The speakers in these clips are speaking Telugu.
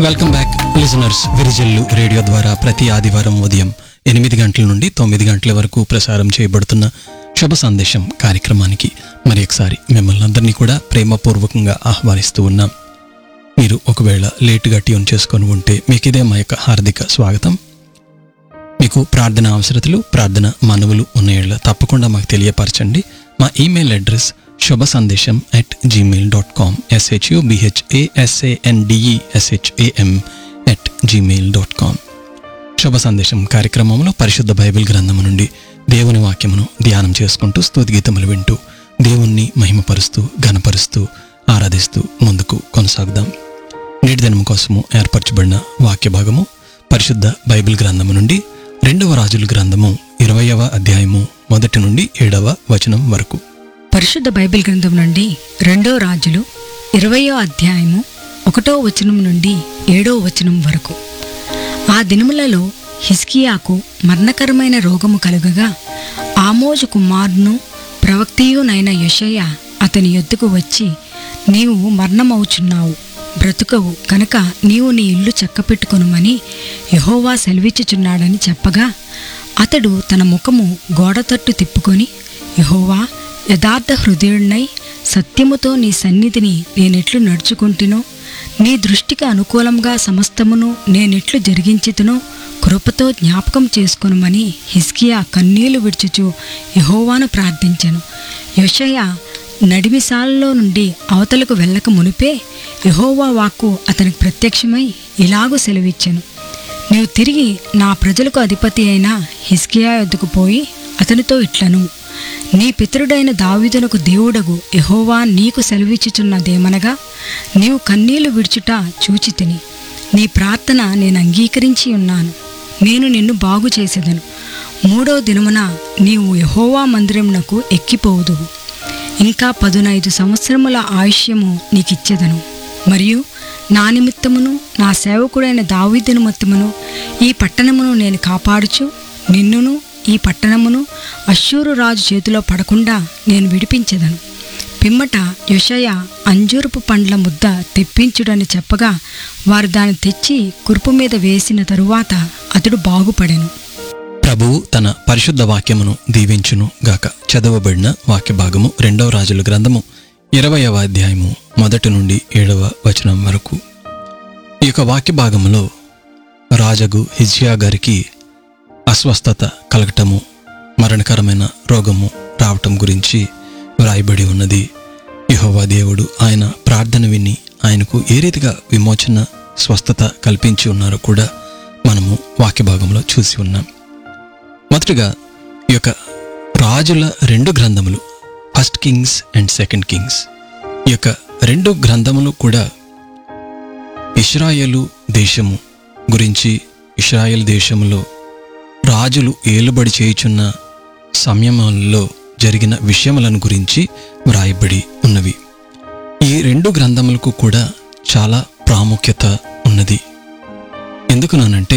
welcome back listeners Virijallu radio ద్వారా ప్రతి ఆదివారం ఉదయం ఎనిమిది గంటల నుండి తొమ్మిది గంటల వరకు ప్రసారం చేయబడుతున్న శుభ సందేశం కార్యక్రమానికి మరి ఒకసారి మిమ్మల్ని అందరినీ కూడా ప్రేమపూర్వకంగా ఆహ్వానిస్తూ ఉన్నాం మీరు ఒకవేళ లేటుగా ట్యూన్ చేసుకొని ఉంటే మీకు ఇదే మా యొక్క హార్దిక స్వాగతం మీకు ప్రార్థన అవసరతలు ప్రార్థన మనవులు ఉన్నాయేళ్ళ తప్పకుండా మాకు తెలియపరచండి మా ఈమెయిల్ అడ్రస్ శుభ సందేశం at Gmail dot com SHU బిహెచ్ఏఎస్ఏఎన్డిఈ ఎస్హెచ్ఏఎం at Gmail dot com శుభ సందేశం కార్యక్రమంలో పరిశుద్ధ బైబిల్ గ్రంథము నుండి దేవుని వాక్యమును ధ్యానం చేసుకుంటూ స్తుతిగీతములు వింటూ దేవుణ్ణి మహిమపరుస్తూ ఘనపరుస్తూ ఆరాధిస్తూ ముందుకు కొనసాగుదాం నేటి దినం కోసము ఏర్పరచబడిన వాక్య భాగము పరిశుద్ధ బైబిల్ గ్రంథము నుండి రెండవ రాజుల గ్రంథము ఇరవయవ అధ్యాయము మొదటి నుండి ఏడవ వచనం వరకు పరిశుద్ధ బైబిల్ గ్రంథం నుండి రెండో రాజులు ఇరవయో అధ్యాయము ఒకటో వచనం నుండి ఏడో వచనం వరకు ఆ దినములలో హిస్కియాకు మరణకరమైన రోగము కలుగగా ఆమోజు కుమారును ప్రవక్తియునైన యెషయా అతని యొద్దకు వచ్చి నీవు మరణమవుచున్నావు బ్రతుకవు కనుక నీవు నీ ఇల్లు చక్కపెట్టుకొనుమని యెహోవా సెలవిచ్చుచున్నాడని చెప్పగా అతడు తన ముఖము గోడ తట్టు తిప్పుకొని యెహోవా యథార్థ హృదయుడినై సత్యముతో నీ సన్నిధిని నేనెట్లు నడుచుకుంటునో నీ దృష్టికి అనుకూలంగా సమస్తమును నేనెట్లు జరిగించితునో కృపతో జ్ఞాపకం చేసుకొనుమని హిస్కియా కన్నీళ్లు విడుచుచు యెహోవాను ప్రార్థించెను యెషయ నడిమిసాలలో నుండి అవతలకు వెళ్ళక మునిపే యెహోవా వాక్కు అతనికి ప్రత్యక్షమై ఇలాగూ సెలవిచ్చెను నీవు తిరిగి నా ప్రజలకు అధిపతి అయిన హిస్కియా యొద్దకు పోయి అతనితో ఇట్లను నీ పితరుడైన దావీదునకు దేవుడగు యెహోవా నీకు సెలవిచ్చుచున్నదేమనగా నీవు కన్నీళ్లు విడుచుట చూచి తిని నీ ప్రార్థన నేను అంగీకరించి ఉన్నాను నేను నిన్ను బాగు చేసేదను మూడో దినమున నీవు యెహోవా మందిరమునకు ఎక్కిపోవుదువు ఇంకా పదునైదు సంవత్సరముల ఆయుష్యము నీకిచ్చేదను మరియు నా నిమిత్తమును నా సేవకుడైన దావీదు నిమిత్తమును ఈ పట్టణమును నేను కాపాడుచు నిన్నును ఈ పట్టణమును అశ్షూరు రాజు చేతిలో పడకుండా నేను విడిపించెదను పిమ్మట యెషయ అంజూరపు పండ్ల ముద్ద తెప్పించుడని చెప్పగా వారు దాన్ని తెచ్చి కురుపు మీద వేసిన తరువాత అతడు బాగుపడెను ప్రభువు తన పరిశుద్ధ వాక్యమును దీవించును గాక చదవబడిన వాక్య భాగము రెండవ రాజుల గ్రంథము ఇరవయవ అధ్యాయము మొదటి నుండి ఏడవ వచనం వరకు ఈ యొక్క వాక్య భాగములో రాజగు హిజ్యా గారికి అస్వస్థత కలగటము మరణకరమైన రోగము రావటం గురించి వ్రాయబడి ఉన్నది యెహోవా దేవుడు ఆయన ప్రార్థన విని ఆయనకు ఏ రీతిగా విమోచన స్వస్థత కల్పించి ఉన్నారో కూడా మనము వాక్య భాగంలో చూసి ఉన్నాం మొదటగా ఈ యొక్క రాజుల రెండు గ్రంథములు first kings and second kings ఈ యొక్క రెండు గ్రంథములు కూడా ఇస్రాయేలు దేశము గురించి ఇస్రాయేల్ దేశంలో రాజులు ఏలుబడి చేయుచున్న సమయంలో జరిగిన విషయములను గురించి వ్రాయబడి ఉన్నవి ఈ రెండు గ్రంథములకు కూడా చాలా ప్రాముఖ్యత ఉన్నది ఎందుకునానంటే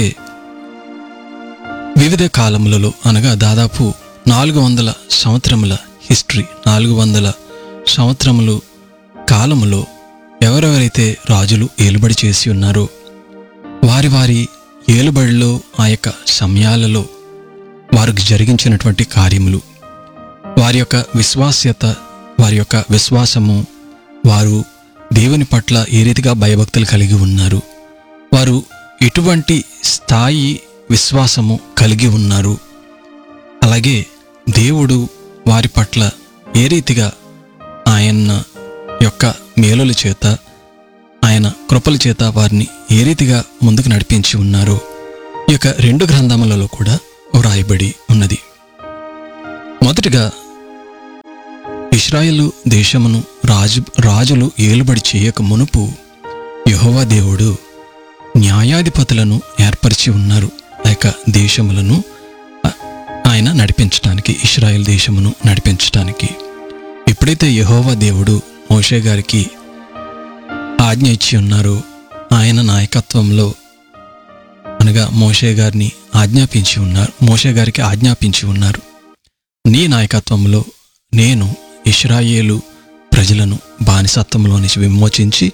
వివిధ కాలములలో అనగా దాదాపు నాలుగు వందల సంవత్సరముల హిస్టరీ నాలుగు వందల సంవత్సరములు కాలములో ఎవరెవరైతే రాజులు ఏలుబడి చేసి ఉన్నారో వారి వారి ఏలుబడిలో ఆ యొక్క సమయాలలో వారికి జరిగించినటువంటి కార్యములు వారి యొక్క విశ్వాస్యత వారి యొక్క విశ్వాసము వారు దేవుని పట్ల ఏ రీతిగా భయభక్తులు కలిగి ఉన్నారు వారు ఎటువంటి స్థాయి విశ్వాసము కలిగి ఉన్నారు అలాగే దేవుడు వారి పట్ల ఏ రీతిగా ఆయన యొక్క మేలుల చేత ఆయన కృపల చేత వారిని ఏ రీతిగా ముందుకు నడిపించి ఉన్నారో ఈ యొక్క రెండు గ్రంథములలో కూడా వ్రాయబడి ఉన్నది మొదటిగా ఇస్రాయేలు దేశమును రాజు రాజులు ఏలుబడి చేయక మునుపు యెహోవా దేవుడు న్యాయాధిపతులను ఏర్పరిచి ఉన్నారు ఆ యొక్క దేశములను ఆ- ఆయన నడిపించడానికి ఇస్రాయేల్ దేశమును నడిపించడానికి ఎప్పుడైతే యెహోవా దేవుడు మోషే గారికి ఆజ్ఞ ఇచ్చి ఉన్నారో ఆయన నాయకత్వంలో అనగా మోషే గారిని ఆజ్ఞాపించి ఉన్నారు మోషే గారికి ఆజ్ఞాపించి ఉన్నారు నీ నాయకత్వంలో నేను ఇస్రాయేలు ప్రజలను బానిసత్వంలో నుంచి విమోచించి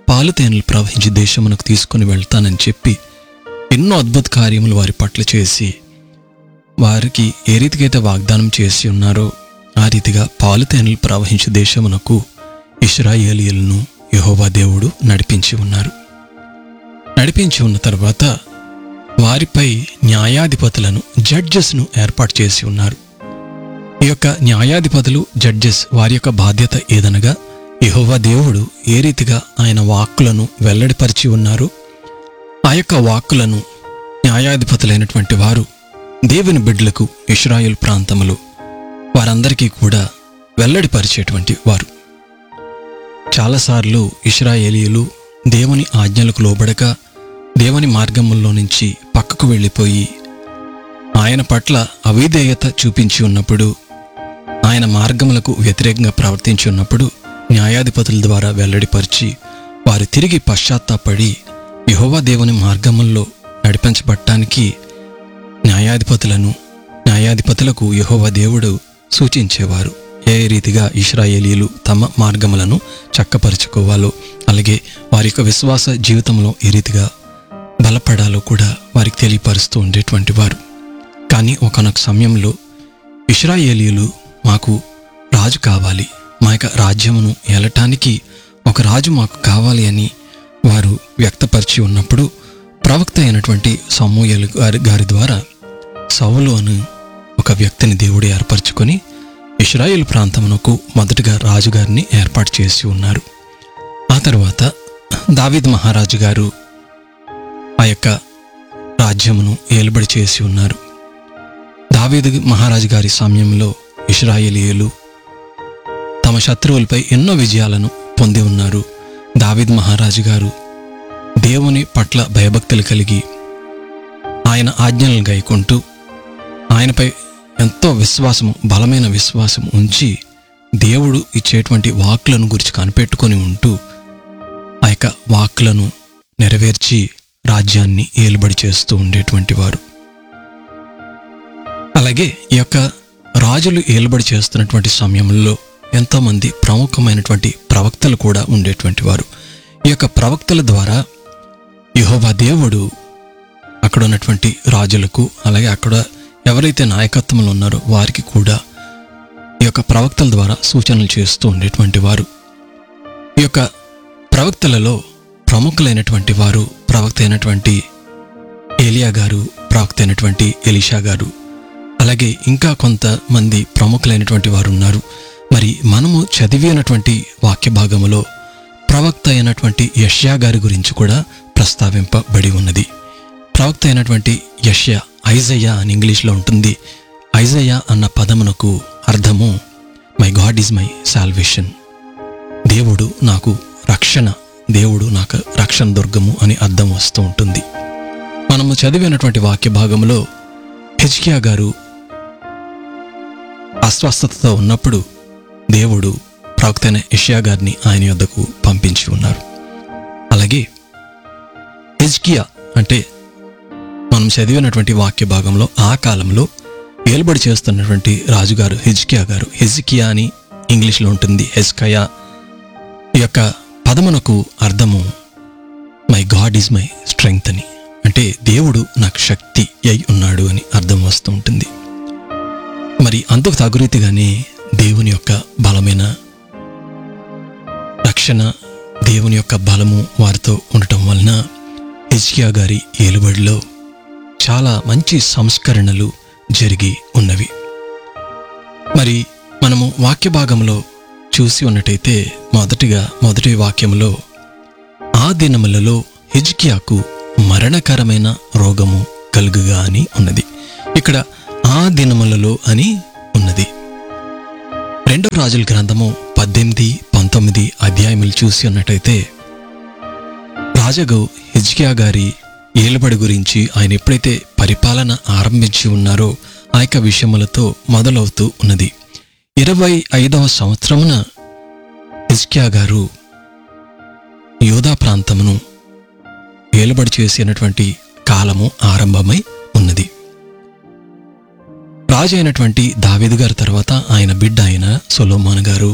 పాలు తేనెలు ప్రవహించి దేశమునకు తీసుకుని వెళ్తానని చెప్పి ఎన్నో అద్భుత కార్యములు వారి పట్ల చేసి వారికి ఏ రీతికైతే వాగ్దానం చేసి ఉన్నారో ఆ రీతిగా పాలు తేనెలు ప్రవహించే దేశమునకు ఇస్రాయేలీయులను యెహోవా దేవుడు నడిపించి ఉన్నారు నడిపించి ఉన్న తర్వాత వారిపై న్యాయాధిపతులను జడ్జెస్ను ఏర్పాటు చేసి ఉన్నారు ఈ యొక్క న్యాయాధిపతులు జడ్జెస్ వారి యొక్క బాధ్యత ఏదనగా యెహోవా దేవుడు ఏ రీతిగా ఆయన వాక్కులను వెల్లడిపరిచి ఉన్నారు ఆ యొక్క వాక్కులను న్యాయాధిపతులైనటువంటి వారు దేవుని బిడ్డలకు ఇస్రాయేల్ ప్రాంతములు వారందరికీ కూడా వెల్లడిపరిచేటువంటి వారు చాలాసార్లు ఇస్రాయేలీయులు దేవుని ఆజ్ఞలకు లోబడక దేవుని మార్గముల్లో నుంచి పక్కకు వెళ్ళిపోయి ఆయన పట్ల అవిధేయత చూపించి ఉన్నప్పుడు ఆయన మార్గములకు వ్యతిరేకంగా ప్రవర్తించి ఉన్నప్పుడు న్యాయాధిపతుల ద్వారా వెల్లడిపరిచి వారు తిరిగి పశ్చాత్తాపడి యెహోవా దేవుని మార్గముల్లో నడిపించబడటానికి న్యాయాధిపతులను న్యాయాధిపతులకు యెహోవా దేవుడు సూచించేవారు ఏ రీతిగా ఇస్రాయేలీలు తమ మార్గములను చక్కపరుచుకోవాలో అలాగే వారి యొక్క విశ్వాస జీవితంలో ఏ రీతిగా బలపడాలో కూడా వారికి తెలియపరుస్తూ ఉండేటువంటి వారు కానీ ఒకనొక సమయంలో ఇస్రాయేలీయులు మాకు రాజు కావాలి మా యొక్క రాజ్యమును ఏలటానికి ఒక రాజు మాకు కావాలి అని వారు వ్యక్తపరిచి ఉన్నప్పుడు ప్రవక్త అయినటువంటి సమూయలు గారి గారి ద్వారా సౌలు అను ఒక వ్యక్తిని దేవుడు ఏర్పరచుకొని ఇస్రాయేల్ ప్రాంతమునకు మొదటగా రాజుగారిని ఏర్పాటు చేసి ఉన్నారు ఆ తర్వాత దావీద్ మహారాజు గారు ఆ యొక్క రాజ్యమును ఏలుబడి చేసి ఉన్నారు దావీదు మహారాజు గారి సమయంలో ఇస్రాయేలీయులు తమ శత్రువులపై ఎన్నో విజయాలను పొంది ఉన్నారు దావీద్ మహారాజు గారు దేవుని పట్ల భయభక్తులు కలిగి ఆయన ఆజ్ఞలను గైకుంటూ ఆయనపై ఎంతో విశ్వాసము బలమైన విశ్వాసం ఉంచి దేవుడు ఇచ్చేటువంటి వాక్కులను గురించి కనిపెట్టుకొని ఉంటూ ఆ యొక్క వాక్కులను నెరవేర్చి రాజ్యాన్ని ఏలుబడి చేస్తూ ఉండేటువంటి వారు అలాగే ఈ యొక్క రాజులు ఏలుబడి చేస్తున్నటువంటి సమయంలో ఎంతోమంది ప్రముఖమైనటువంటి ప్రవక్తలు కూడా ఉండేటువంటి వారు ఈ యొక్క ప్రవక్తల ద్వారా యెహోవా దేవుడు అక్కడ ఉన్నటువంటి రాజులకు అలాగే అక్కడ ఎవరైతే నాయకత్వంలో ఉన్నారో వారికి కూడా ఈ యొక్క ప్రవక్తల ద్వారా సూచనలు చేస్తూ ఉండేటువంటి వారు ఈ యొక్క ప్రవక్తలలో ప్రముఖులైనటువంటి వారు ప్రవక్త అయినటువంటి ఏలియా గారు ప్రవక్త అయినటువంటి ఎలీషా గారు అలాగే ఇంకా కొంతమంది ప్రముఖులైనటువంటి వారు ఉన్నారు మరి మనము చదివినటువంటి వాక్య భాగములో ప్రవక్త అయినటువంటి యష్యా గారి గురించి కూడా ప్రస్తావింపబడి ఉన్నది ప్రవక్త అయినటువంటి యష్యా ఐజయ్యా అని ఇంగ్లీష్లో ఉంటుంది ఐజయ్యా అన్న పదమునకు అర్థము my God is my salvation దేవుడు నాకు రక్షణ దేవుడు నాకు రక్షణ దుర్గము అని అర్థం వస్తూ ఉంటుంది మనము చదివినటువంటి వాక్య భాగంలో హెచ్కియా గారు అస్వస్థతతో ఉన్నప్పుడు దేవుడు ప్రవక్త అయిన యెషయా గారిని ఆయన యొద్దకు పంపించి ఉన్నారు అలాగే హెజ్కియా అంటే మనం చదివినటువంటి వాక్య భాగంలో ఆ కాలంలో ఏలుబడి చేస్తున్నటువంటి రాజుగారు హెజ్కియా గారు హెజ్కియా అని ఇంగ్లీష్లో ఉంటుంది హెజ్కయా ఈ యొక్క పదమునకు అర్థము my God is my strength అని అంటే దేవుడు నాకు శక్తి అయి ఉన్నాడు అని అర్థం వస్తూ ఉంటుంది మరి అందుకు తగురీతిగానే దేవుని యొక్క బలమైన రక్షణ దేవుని యొక్క బలము వారితో ఉండటం వలన హిజ్కియా గారి ఏలుబడిలో చాలా మంచి సంస్కరణలు జరిగి ఉన్నవి మరి మనము వాక్య భాగంలో చూసి ఉన్నట్టయితే మొదటిగా మొదటి వాక్యములో ఆ దినములలో హిజ్కియాకు మరణకరమైన రోగము కలుగుగా అని ఉన్నది ఇక్కడ ఆ దినములలో అని ఉన్నది రెండవ రాజుల గ్రంథము పద్దెనిమిది పంతొమ్మిది అధ్యాయములు చూసి ఉన్నట్టయితే రాజగు హిజ్కియా గారి ఏలుబడి గురించి ఆయన ఎప్పుడైతే పరిపాలన ఆరంభించి ఉన్నారో ఆ యొక్క విషయములతో మొదలవుతూ ఉన్నది ఇరవై ఐదవ సంవత్సరమున హిజ్కియా గారు యోధా ప్రాంతమును ఏలుబడి చేసినటువంటి కాలము ఆరంభమై ఉన్నది రాజు అయినటువంటి దావీదు గారి తర్వాత ఆయన బిడ్డ అయిన సొలోమాన్ గారు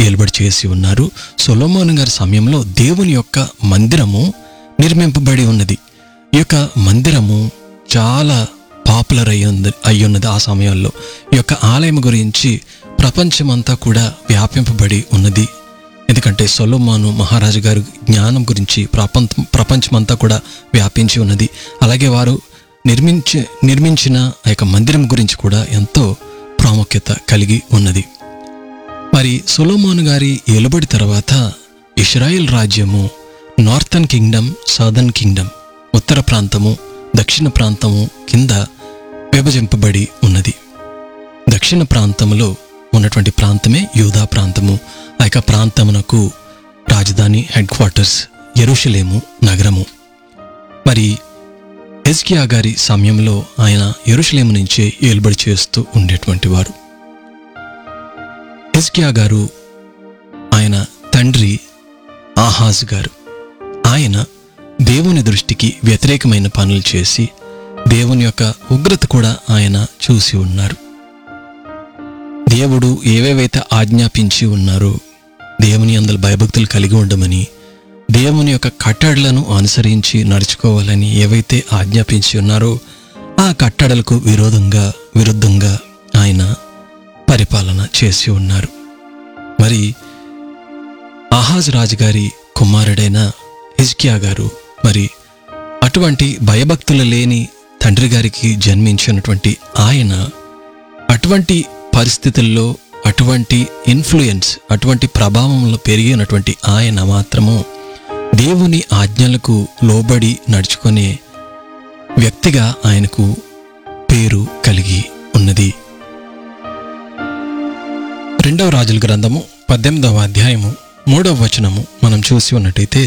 ఏలుబడి చేసి ఉన్నారు సొలోమోన్ గారి సమయంలో దేవుని యొక్క మందిరము నిర్మింపబడి ఉన్నది ఈ యొక్క మందిరము చాలా పాపులర్ అయ్యి ఉంది అయి ఉన్నది ఆ సమయంలో ఈ యొక్క ఆలయం గురించి ప్రపంచమంతా కూడా వ్యాపింపబడి ఉన్నది ఎందుకంటే సొలోమాను మహారాజు గారు జ్ఞానం గురించి ప్రపంచ ప్రపంచమంతా కూడా వ్యాపించి ఉన్నది అలాగే వారు నిర్మించి నిర్మించిన ఆ యొక్క మందిరం గురించి కూడా ఎంతో ప్రాముఖ్యత కలిగి ఉన్నది మరి సొలోమోన్ గారి ఏలుబడి తర్వాత ఇస్రాయిల్ రాజ్యము నార్థన్ కింగ్డమ్ సదర్న్ కింగ్డమ్ ఉత్తర ప్రాంతము దక్షిణ ప్రాంతము కింద విభజింపబడి ఉన్నది దక్షిణ ప్రాంతంలో ఉన్నటువంటి ప్రాంతమే యూదా ప్రాంతము ఆ యొక్క ప్రాంతమునకు రాజధాని హెడ్ క్వార్టర్స్ ఎరుషలేము నగరము మరి హెజ్కియా గారి సమయంలో ఆయన ఎరుషలేము నుంచే ఏలుబడి చేస్తూ ఉండేటువంటి వారు హెజ్కియా గారు ఆయన తండ్రి ఆహాజ్ గారు ఆయన దేవుని దృష్టికి వ్యతిరేకమైన పనులు చేసి దేవుని యొక్క ఉగ్రత కూడా ఆయన చూసి ఉన్నారు దేవుడు ఏవేవైతే ఆజ్ఞాపించి ఉన్నారో దేవుని అందరు భయభక్తులు కలిగి ఉండమని దేవుని యొక్క కట్టడలను అనుసరించి నడుచుకోవాలని ఏవైతే ఆజ్ఞాపించి ఉన్నారో ఆ కట్టడలకు విరోధంగా విరుద్ధంగా ఆయన పరిపాలన చేసి ఉన్నారు మరి ఆహాజ్ రాజు గారి కుమారుడైన హిజ్కియా గారు మరి అటువంటి భయభక్తులు లేని తండ్రి గారికి జన్మించినటువంటి ఆయన అటువంటి పరిస్థితుల్లో అటువంటి ఇన్ఫ్లుయెన్స్ అటువంటి ప్రభావంలో పెరిగినటువంటి ఆయన మాత్రము దేవుని ఆజ్ఞలకు లోబడి నడుచుకునే వ్యక్తిగా ఆయనకు పేరు కలిగి ఉన్నది రెండవ రాజుల గ్రంథము పద్దెనిమిదవ అధ్యాయము మూడవ వచనము మనం చూసి ఉన్నట్టయితే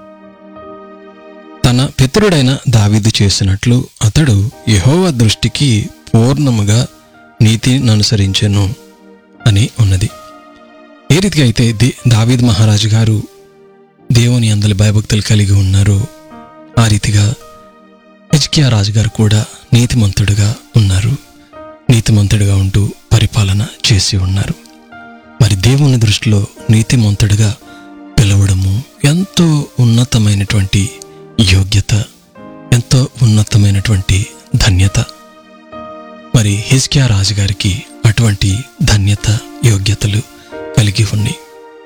తన పితరుడైన దావీదు చేసినట్లు అతడు యెహోవా దృష్టికి పూర్ణముగా నీతిని అనుసరించెను అని ఉన్నది ఏ రీతిగా అయితే దే దావీద్ మహారాజు గారు దేవుని అందరి భయభక్తులు కలిగి ఉన్నారు ఆ రీతిగా హిజ్కియా రాజు గారు కూడా నీతిమంతుడుగా ఉన్నారు నీతిమంతుడిగా ఉంటూ పరిపాలన చేసి ఉన్నారు మరి దేవుని దృష్టిలో నీతిమంతుడిగా పిలవడము ఎంతో ఉన్నతమైనటువంటి యోగ్యత ఎంతో ఉన్నతమైనటువంటి ధన్యత మరి హిజ్కియా రాజు గారికి అటువంటి ధన్యత యోగ్యతలు కలిగి ఉన్నాయి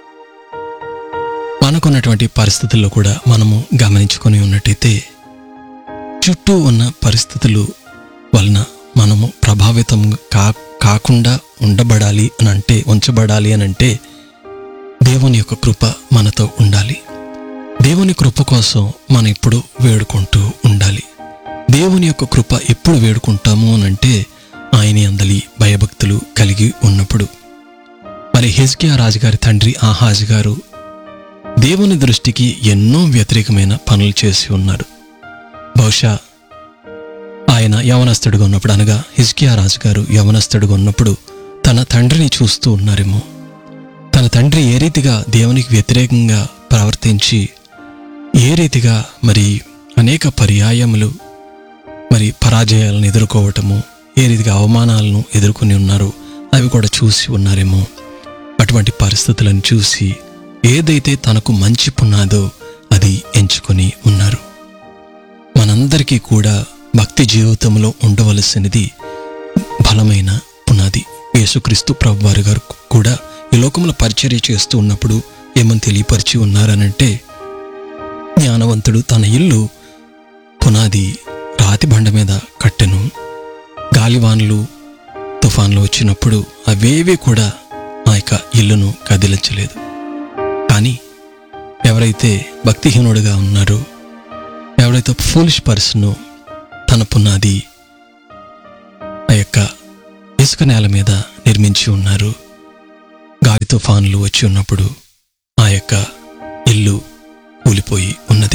మనకున్నటువంటి పరిస్థితుల్లో కూడా మనము గమనించుకొని ఉన్నట్టయితే చుట్టూ ఉన్న పరిస్థితులు వలన మనము ప్రభావితం కా కాకుండా ఉండబడాలి అని అంటే ఉంచబడాలి అని అంటే దేవుని యొక్క కృప మనతో ఉండాలి దేవుని కృప కోసం మనం ఇప్పుడు వేడుకుంటూ ఉండాలి దేవుని యొక్క కృప ఎప్పుడు వేడుకుంటాము అని అంటే ఆయన అందలి భయభక్తులు కలిగి ఉన్నప్పుడు మరి హెజ్కియా రాజుగారి తండ్రి ఆహాజ్ గారు దేవుని దృష్టికి ఎన్నో వ్యతిరేకమైన పనులు చేసి ఉన్నారు బహుశా ఆయన యవనస్తుడిగా ఉన్నప్పుడు అనగా హిజ్కియా రాజు గారు యవనస్తుడిగా ఉన్నప్పుడు తన తండ్రిని చూస్తూ ఉన్నారేమో తన తండ్రి ఏ రీతిగా దేవునికి వ్యతిరేకంగా ప్రవర్తించి ఏ రీతిగా మరి అనేక పర్యాయములు మరి పరాజయాలను ఎదుర్కోవటము ఏ రీతిగా అవమానాలను ఎదుర్కొని ఉన్నారో అవి కూడా చూసి ఉన్నారేమో అటువంటి పరిస్థితులను చూసి ఏదైతే తనకు మంచి పునాదో అది ఎంచుకొని ఉన్నారు మనందరికీ కూడా భక్తి జీవితంలో ఉండవలసినది బలమైన పునాది యేసుక్రీస్తు ప్రభువారి గారు కూడా ఈ లోకంలో పరిచర్య చేస్తూ ఉన్నప్పుడు ఏమని తెలియపరిచి ఉన్నారనంటే జ్ఞానవంతుడు తన ఇల్లు పునాది రాతి బండ మీద కట్టెను గాలివాన్లు తుఫాన్లు వచ్చినప్పుడు అవేవి కూడా ఆ యొక్క ఇల్లును కదిలించలేదు కానీ ఎవరైతే భక్తిహీనుడిగా ఉన్నారో ఎవరైతే ఫూలిష్ పర్సన్ తన పునాది ఆ యొక్క ఇసుక నేల మీద నిర్మించి ఉన్నారు గాలి తుఫాన్లు వచ్చి ఉన్నప్పుడు ఆ యొక్క ఇల్లు కూలిపోయి ఉన్నది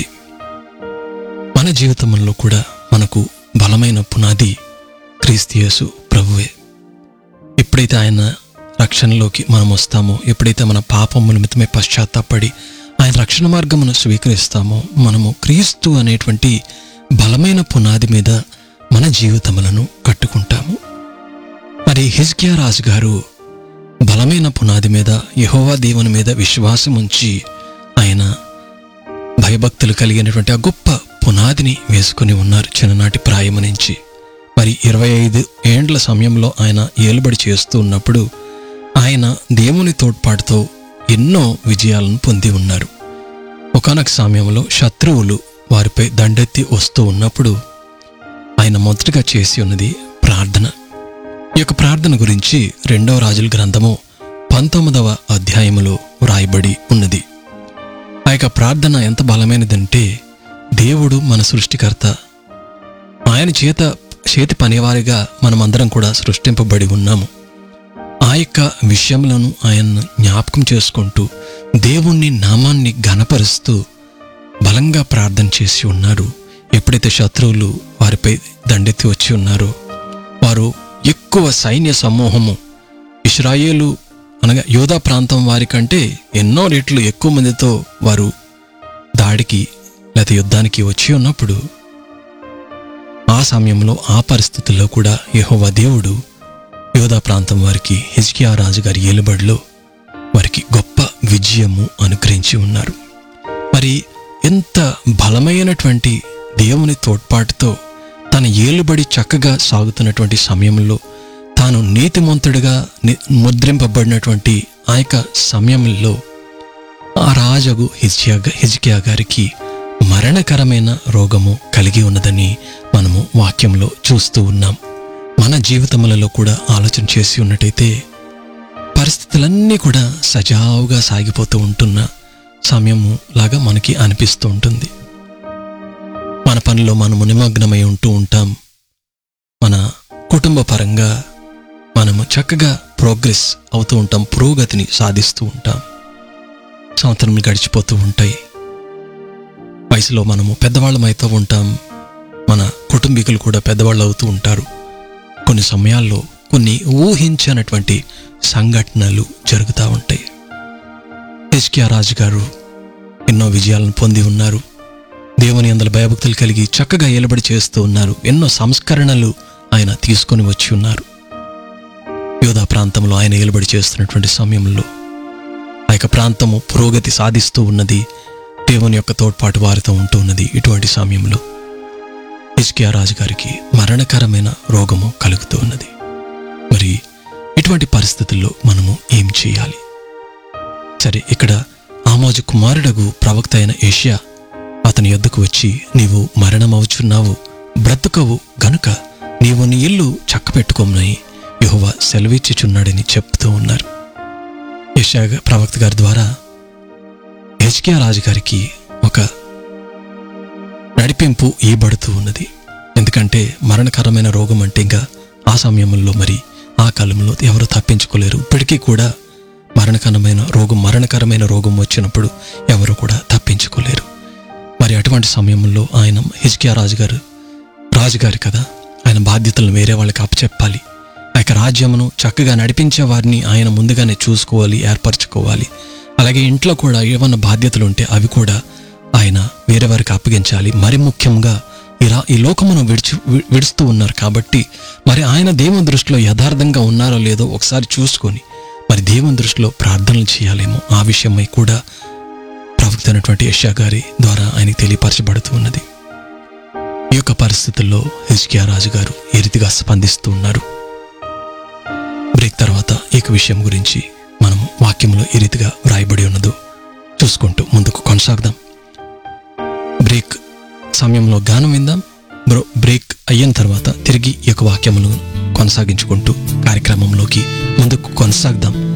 మన జీవితంలో కూడా మనకు బలమైన పునాది క్రీస్తియేసు ప్రభువే ఎప్పుడైతే ఆయన రక్షణలోకి మనం వస్తామో ఎప్పుడైతే మన పాపము నిమిత్తమే పశ్చాత్తాపడి ఆయన రక్షణ మార్గమును స్వీకరిస్తామో మనము క్రీస్తు అనేటువంటి బలమైన పునాది మీద మన జీవితములను కట్టుకుంటాము మరి హిజ్కియా రాజు గారు బలమైన పునాది మీద యెహోవా దేవుని మీద విశ్వాసం ఉంచి ఆయన భయభక్తులు కలిగినటువంటి ఆ గొప్ప పునాదిని వేసుకుని ఉన్నారు చిన్ననాటి ప్రాయము నుంచి మరి ఇరవై ఐదు ఏండ్ల సమయంలో ఆయన ఏలుబడి చేస్తూ ఉన్నప్పుడు ఆయన దేవుని తోడ్పాటుతో ఎన్నో విజయాలను పొంది ఉన్నారు ఒకనొక సమయంలో శత్రువులు వారిపై దండెత్తి వస్తూ ఉన్నప్పుడు ఆయన మొదటగా చేసి ఉన్నది ప్రార్థన ఈ యొక్క ప్రార్థన గురించి రెండవ రాజుల గ్రంథము పంతొమ్మిదవ అధ్యాయములో వ్రాయబడి ఉన్నది ఆ యొక్క ప్రార్థన ఎంత బలమైనదంటే దేవుడు మన సృష్టికర్త ఆయన చేత చేతి పనివారిగా మనమందరం కూడా సృష్టింపబడి ఉన్నాము ఆ యొక్క విషయములను ఆయన జ్ఞాపకం చేసుకుంటూ దేవుణ్ణి నామాన్ని ఘనపరుస్తూ బలంగా ప్రార్థన చేసి ఉన్నారు ఎప్పుడైతే శత్రువులు వారిపై దండెత్తి వచ్చి ఉన్నారో వారు ఎక్కువ సైన్య సమూహము ఇస్రాయేలు అనగా యోధా ప్రాంతం వారి కంటే ఎన్నో రెట్లు ఎక్కువ మందితో వారు దాడికి లేకపోతే యుద్ధానికి వచ్చి ఉన్నప్పుడు ఆ సమయంలో ఆ పరిస్థితుల్లో కూడా యెహోవా దేవుడు యోధా ప్రాంతం వారికి హిజ్కియా రాజు గారి ఏలుబడిలో వారికి గొప్ప విజయము అనుగ్రహించి ఉన్నారు మరి ఎంత బలమైనటువంటి దేవుని తోడ్పాటుతో తన ఏలుబడి చక్కగా సాగుతున్నటువంటి సమయంలో తాను నీతిమంతుడిగా ని- ముద్రింపబడినటువంటి ఆ యొక్క సమయంలో ఆ రాజగు హిజ్కియా హిజ్కియా గారికి మరణకరమైన రోగము కలిగి ఉన్నదని మనము వాక్యంలో చూస్తూ ఉన్నాం మన జీవితములలో కూడా ఆలోచన చేసి ఉన్నట్టయితే పరిస్థితులన్నీ కూడా సజావుగా సాగిపోతూ ఉంటున్న సమయము లాగా మనకి అనిపిస్తూ ఉంటుంది మన పనిలో మనము నిమగ్నమై ఉంటూ ఉంటాం మన కుటుంబ పరంగా మనము చక్కగా ప్రోగ్రెస్ అవుతూ ఉంటాం పురోగతిని సాధిస్తూ ఉంటాం సంవత్సరం గడిచిపోతూ ఉంటాయి వయసులో మనము పెద్దవాళ్ళం అవుతూ ఉంటాం మన కుటుంబీకులు కూడా పెద్దవాళ్ళు అవుతూ ఉంటారు కొన్ని సమయాల్లో కొన్ని ఊహించనటువంటి సంఘటనలు జరుగుతూ ఉంటాయి హెచ్కియా రాజు గారు ఎన్నో విజయాలను పొంది ఉన్నారు దేవుని అందల భయభక్తులు కలిగి చక్కగా ఏలుబడి చేస్తూ ఉన్నారు ఎన్నో సంస్కరణలు ఆయన తీసుకొని వచ్చి ఉన్నారు యోధా ప్రాంతంలో ఆయన ఏలుబడి చేస్తున్నటువంటి సమయంలో ఆ యొక్క ప్రాంతము పురోగతి సాధిస్తూ ఉన్నది దేవుని యొక్క తోడ్పాటు వారితో ఉంటూ ఉన్నది ఇటువంటి సమయంలో హిజ్కియా రాజు గారికి మరణకరమైన రోగము కలుగుతూ ఉన్నది మరి ఇటువంటి పరిస్థితుల్లో మనము ఏం చేయాలి సరే ఇక్కడ ఆమోజు కుమారుడగు ప్రవక్త అయిన ఏషియా అతని యొద్దకు వచ్చి నీవు మరణమవుచున్నావు బ్రతుకవు గనుక నీవు నీ ఇల్లు చక్కపెట్టుకోమని యహోవ సెలవిచ్చుచున్నాడని చెప్తూ ఉన్నారు ఏషియా ప్రవక్త గారి ద్వారా హెచ్కియా రాజు గారికి ఒక నడిపింపు ఇవ్వబడుతూ ఉన్నది ఎందుకంటే మరణకరమైన రోగం అంటే ఇంకా ఆ సమయంలో మరి ఆ కాలంలో ఎవరు తప్పించుకోలేరు ఇప్పటికీ కూడా మరణకరమైన రోగం మరణకరమైన రోగం వచ్చినప్పుడు ఎవరు కూడా తప్పించుకోలేరు మరి అటువంటి సమయంలో ఆయన హిజ్కియా రాజుగారు రాజుగారు కదా ఆయన బాధ్యతలను వేరే వాళ్ళకి అప్పచెప్పాలి ఆ యొక్క రాజ్యమును చక్కగా నడిపించే వారిని ఆయన ముందుగానే చూసుకోవాలి ఏర్పరచుకోవాలి అలాగే ఇంట్లో కూడా ఏమన్నా బాధ్యతలు ఉంటే అవి కూడా ఆయన వేరే వారికి అప్పగించాలి మరి ముఖ్యంగా ఇలా ఈ లోకమును విడిచి వి- విడుస్తూ ఉన్నారు కాబట్టి మరి ఆయన దేవుని దృష్టిలో యథార్థంగా ఉన్నారో లేదో ఒకసారి చూసుకొని మరి దేవుని దృష్టిలో ప్రార్థనలు చేయాలేమో ఆ విషయమై కూడా ప్రవక్త అయినటువంటి యష్యా గారి ద్వారా ఆయనకి తెలియపరచబడుతూ ఉన్నది ఈ యొక్క పరిస్థితుల్లో హిజ్కియా రాజు గారు ఏ రీతిగా స్పందిస్తూ ఉన్నారు బ్రేక్ తర్వాత ఈ యొక్క విషయం గురించి మనం వాక్యంలో ఏ రీతిగా వ్రాయబడి ఉన్నదో చూసుకుంటూ ముందుకు కొనసాగుదాం బ్రేక్ సమయంలో గానం విందాం బ్రో బ్రేక్ అయిన తర్వాత తిరిగి ఈ యొక్క వాక్యములను కొనసాగించుకుంటూ కార్యక్రమంలోకి ముందుకు కొనసాగుదాం